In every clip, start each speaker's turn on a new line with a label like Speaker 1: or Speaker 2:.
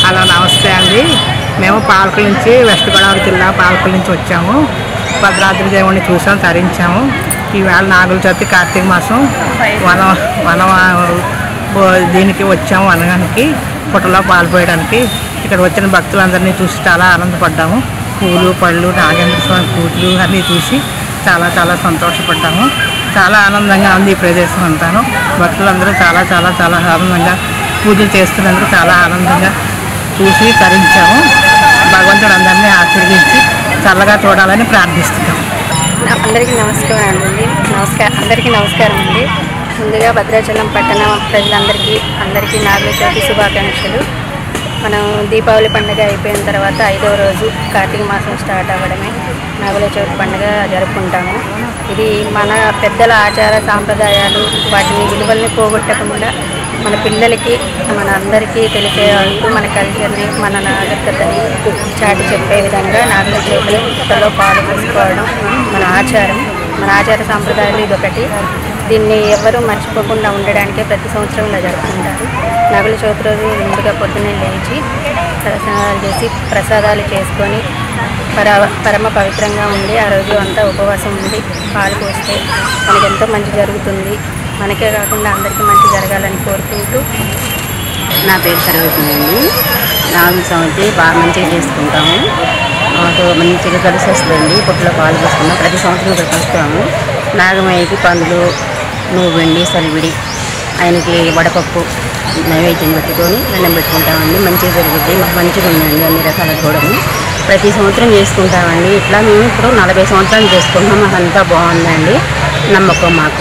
Speaker 1: hello నమస్తే అండి మేము పాలకుల నుంచి వెస్ట్ గోదావరి జిల్లా పాలకుల నుంచి వచ్చాము భద్రాద్రి దేవుణ్ణి చూసాం తరించాము ఈవేళ నాగుల చవితి కార్తీక మాసం వన వన బో- దీనికి వచ్చాము వనగానికి పుట్టలో పాల్పోయడానికి ఇక్కడ వచ్చిన భక్తులందరినీ చూసి చాలా ఆనందపడ్డాము పూలు పళ్ళు నాగేంద్ర స్వామి పూజలు అన్నీ చూసి చాలా చాలా సంతోషపడ్డాము చాలా ఆనందంగా ఉంది ఈ ప్రదేశం అంతాను భక్తులందరూ చాలా చాలా చాలా ఆనందంగా పూజలు చేస్తున్నందుకు చాలా ఆనందంగా చూసి తరించాము భగవంతుడు అందరినీ ఆశీర్వదించి చల్లగా చూడాలని ప్రార్థిస్తున్నాము
Speaker 2: అందరికీ నమస్కారం అండి నమస్కారం అందరికీ నమస్కారం అండి ముందుగా భద్రాచలం పట్టణ ప్రజలందరికీ అందరికీ నాగుల చవితి శుభాకాంక్షలు మనం దీపావళి పండుగ అయిపోయిన తర్వాత ఐదవ రోజు కార్తీక మాసం స్టార్ట్ అవ్వడమే నాగుల చవితి పండుగ జరుపుకుంటాము ఇది మన పెద్దల ఆచార సాంప్రదాయాలు వాటిని విలువల్ని పోగొట్టకుండా మన పిల్లలకి మన అందరికీ తెలిసేందుకు మన కల్చర్ని మన నాగరికతని చాటి చెప్పే విధంగా నాగుల చవితిలో పుట్టలో పాలు పోసుకోవడం మన ఆచారం మన ఆచార సాంప్రదాయాలు ఇదొకటి దీన్ని ఎవరూ మర్చిపోకుండా ఉండడానికే ప్రతి సంవత్సరం ఇలా జరుపుకుంటారు నాగుల చవితి రోజు ముందుగా పొద్దున్నే లేచి ప్రసాదాలు చేసి ప్రసాదాలు చేసుకొని పర పరమ పవిత్రంగా ఉండి ఆ రోజు అంతా ఉపవాసం ఉండి పాలు పోస్తే మనకి ఎంతో మంచి జరుగుతుంది మనకే కాకుండా అందరికీ మంచి జరగాలని కోరుకుంటూ
Speaker 3: నా పేరు సరోజిని అండి నాలుగు సంవత్సరం బాగా మంచిగా చేసుకుంటాము మాకు మంచిగా కలిసి వస్తుందండి పుట్టలో పాలు పోసుకున్నాం ప్రతి సంవత్సరం ఇక్కడికి వస్తాము నాగమయ్యకి పండ్లు నువ్వండి సలివిడి ఆయనకి వడపప్పు నైవేద్యం పెట్టుకొని దండం పెట్టుకుంటామండి మంచిగా జరుగుద్ది మాకు మంచిగా ఉందండి అన్ని రకాల చూడము ప్రతి సంవత్సరం చేసుకుంటామండి ఇట్లా మేము ఇప్పుడు నలభై సంవత్సరాలు చేసుకుంటున్నాం మాకు అంతా బాగుందండి నమ్మకం మాకు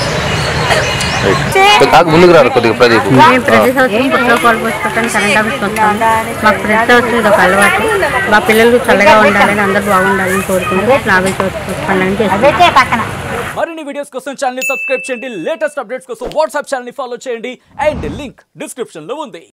Speaker 4: కాకు ముందుకు రారు కొద్దిగా ప్రదీప్
Speaker 3: మేము ప్రతి సంవత్సరం పుట్టలో పాలు పోసుకోవడానికి కరెంట్ ఆఫీస్కి వస్తాం మాకు ప్రతి సంవత్సరం ఇది ఒక అలవాటు మా పిల్లలు చల్లగా ఉండాలని అందరూ బాగుండాలని కోరుకుంటూ నాగుల చవితి పండుగ చేస్తాం
Speaker 5: మరిన్ని వీడియోస్ కోసం ఛానల్ ని సబ్స్క్రైబ్ చేయండి లేటెస్ట్ అప్డేట్స్ కోసం వాట్సాప్ ఛానల్ ని ఫాలో చేయండి అండ్ లింక్ డిస్క్రిప్షన్ లో ఉంది